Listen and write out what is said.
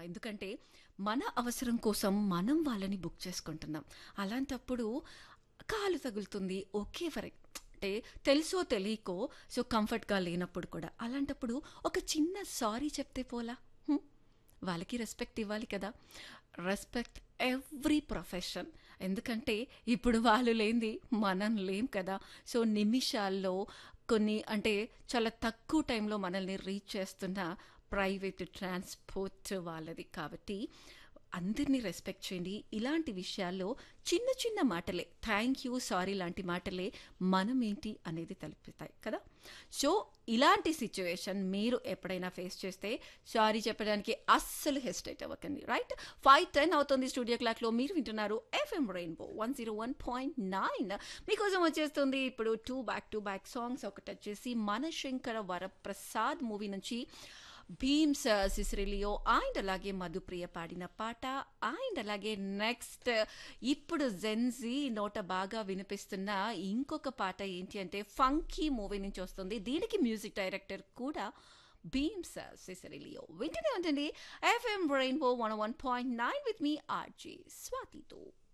ఎందుకంటే మన అవసరం కోసం మనం వాళ్ళని బుక్ చేసుకుంటున్నాం అలాంటప్పుడు కాలు తగులుతుంది ఓకే ఫర్ అంటే తెలుసో తెలియకో సో కంఫర్ట్గా లేనప్పుడు కూడా అలాంటప్పుడు ఒక చిన్న సారీ చెప్తే పోలా హ్మ్? వాళ్ళకి రెస్పెక్ట్ ఇవ్వాలి కదా రెస్పెక్ట్ ఎవ్రీ ప్రొఫెషన్ ఎందుకంటే ఇప్పుడు వాళ్ళు లేనిది మనం లేం కదా సో నిమిషాల్లో కొన్ని అంటే చాలా తక్కువ టైంలో మనల్ని రీచ్ చేస్తున్న ప్రైవేట్ ట్రాన్స్పోర్ట్ వాళ్ళది కాబట్టి అందరినీ రెస్పెక్ట్ చేయండి ఇలాంటి విషయాల్లో చిన్న చిన్న మాటలే థ్యాంక్ యూ సారీ లాంటి మాటలే మనం ఏంటి అనేది తెలుపుతాయి కదా సో ఇలాంటి సిచ్యువేషన్ మీరు ఎప్పుడైనా ఫేస్ చేస్తే సారీ చెప్పడానికి అస్సలు హెసిటేట్ అవ్వకండి రైట్ ఫైవ్ టెన్ అవుతుంది స్టూడియో క్లాక్లో మీరు వింటున్నారు FM rainbow one zero one point nine మీకోసం వచ్చేస్తుంది ఇప్పుడు two back to back songs ఒకటి వచ్చేసి మనశంకర వరప్రసాద్ మూవీ నుంచి భీమ్స్ సిసిరిలియో అండ్ అలాగే మధుప్రియ పాడిన పాట అండ్ అలాగే నెక్స్ట్ ఇప్పుడు జెన్జీ నోట బాగా వినిపిస్తున్న ఇంకొక పాట ఏంటి అంటే ఫంకీ మూవీ నుంచి వస్తుంది దీనికి మ్యూజిక్ డైరెక్టర్ కూడా భీమ్స్ సిసిరిలియో వింటూనే ఉంటుంది FM rainbow one one point nine with మీ ఆర్జే స్వాతితో